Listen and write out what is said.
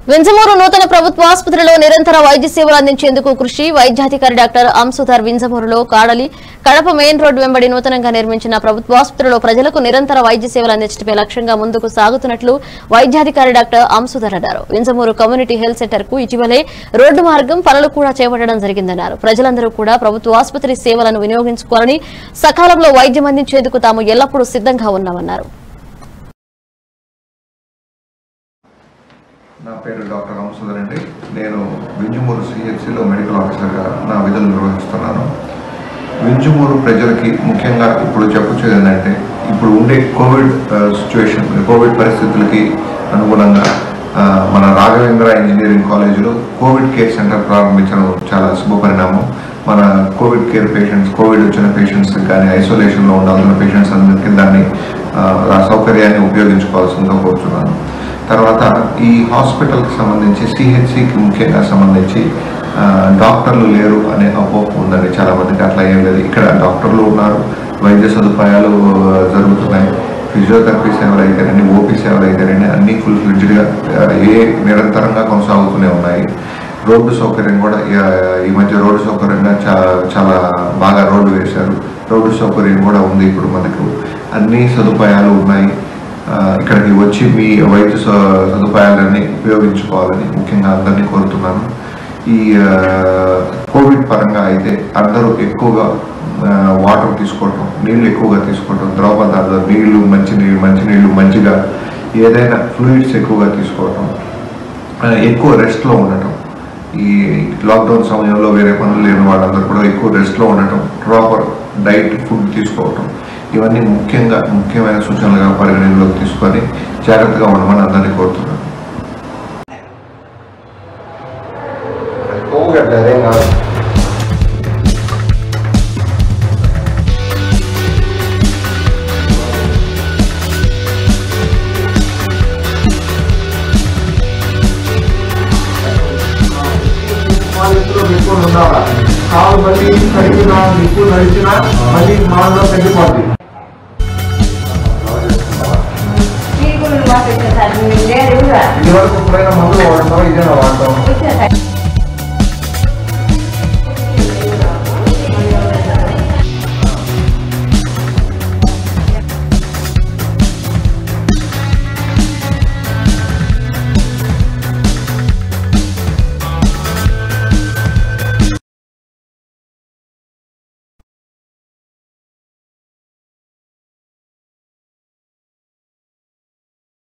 వింజమూరు నూతన ప్రభుత్వ ఆసుపత్రిలో నిరంతర వైద్య సేవలు అందించేందుకు కృషి వైద్యాధికారి డాక్టర్ అంసుధర్ వింజమూరులో కాడలి కడప మెయిన్ రోడ్డు వెంబడి నూతనంగా నిర్మించిన ప్రభుత్వ ఆసుపత్రిలో ప్రజలకు నిరంతర వైద్య సేవలు అందించడమే లక్ష్యంగా ముందుకు సాగుతున్నట్లు వైద్యాధికారి డాక్టర్ అంసుధర్ అన్నారు వింజమూరు కమ్యూనిటీ హెల్త్ సెంటర్ కు ఇటీవలే రోడ్డు మార్గం పనులు కూడా చేపట్టడం జరిగిందన్నారు ప్రజలందరూ కూడా ప్రభుత్వ ఆసుపత్రి సేవలను వినియోగించుకోవాలని సకాలంలో వైద్యం అందించేందుకు తాము ఎల్లప్పుడూ సిద్ధంగా ఉన్నామన్నారు నా పేరు డాక్టర్ రామసుందర్ అండి నేను వింజమూరు సిహెచ్సిలో మెడికల్ ఆఫీసర్గా నా విధులు నిర్వహిస్తున్నాను వింజమూరు ప్రజలకి ముఖ్యంగా ఇప్పుడు చెప్పొచ్చేది ఏంటంటే ఇప్పుడు ఉండే కోవిడ్ సిచ్యువేషన్ కోవిడ్ పరిస్థితులకి అనుగుణంగా ఆ, మన రాఘవేంద్ర ఇంజనీరింగ్ కాలేజీలో కోవిడ్ కేర్ సెంటర్ ప్రారంభించడం చాలా శుభపరిణామం మన కోవిడ్ కేర్ పేషెంట్స్ కోవిడ్ వచ్చిన పేషెంట్స్ కానీ ఐసోలేషన్లో ఉండాల్సిన పేషెంట్స్ అందరికీ దాన్ని ఆ, ఆ సౌకర్యాన్ని ఉపయోగించుకోవాల్సిందిగా కోరుతున్నాను తర్వాత ఈ హాస్పిటల్కి సంబంధించి సిహెచ్సికి ముఖ్యంగా సంబంధించి ఆ, డాక్టర్లు లేరు అనే అపోహ ఉందండి చాలా మందికి అట్లా ఏం లేదు ఇక్కడ డాక్టర్లు ఉన్నారు వైద్య సదుపాయాలు ఆ, జరుగుతున్నాయి ఫిజియోథెరపీ సేవలు అయితేనండి ఓపీ సేవలు అయితేనండి అన్ని ఫుల్ ఫ్లెడ్జ్డ్గా ఏ నిరంతరంగా కొనసాగుతూనే ఉన్నాయి రోడ్డు సౌకర్యం కూడా ఆ, ఈ మధ్య రోడ్డు సౌకర్యంగా చా చాలా బాగా రోడ్డు వేశారు రోడ్డు సౌకర్యం కూడా ఉంది ఇప్పుడు మనకు అన్ని సదుపాయాలు ఉన్నాయి ఆ, ఇక్కడికి వచ్చి మీ వైద్య స- సదుపాయాలన్నీ ఉపయోగించుకోవాలని ముఖ్యంగా అందరినీ కోరుతున్నాను ఈ ఆ, కోవిడ్ పరంగా అయితే అందరూ ఎక్కువగా ఆ, వాటర్ తీసుకోవటం నీళ్ళు ఎక్కువగా తీసుకోవటం ద్రవ పదార్థాలు నీళ్లు మంచినీళ్ళు మంచినీళ్ళు మంచిగా ఏదైనా ఫ్లూయిడ్స్ ఎక్కువగా తీసుకోవటం ఆ, ఎక్కువ రెస్ట్లో ఉండటం ఈ లాక్డౌన్ సమయంలో వేరే పనులు లేని వాళ్ళందరూ కూడా ఎక్కువ రెస్ట్లో ఉండటం ప్రాపర్ డైట్ ఫుడ్ తీసుకోవటం ఇవన్నీ ముఖ్యంగా ముఖ్యమైన సూచనలుగా పరిగణనలోకి తీసుకొని జాగ్రత్తగా ఉండమని అందరినీ కోరుతున్నాను అదేం కాదు వాళ్ళిద్దరూ ఎక్కువ ఉండాలా కాలు మళ్ళీ కడిగినా ఎక్కువ నడిచినా మళ్ళీ మాలో తగ్గిపోద్ది మీకు వాటర్ సార్ మీరు లేరు ఇది వరకు ఎప్పుడైనా మందులు వాడతాం ఇదేనా వాడతాం వచ్చేసారు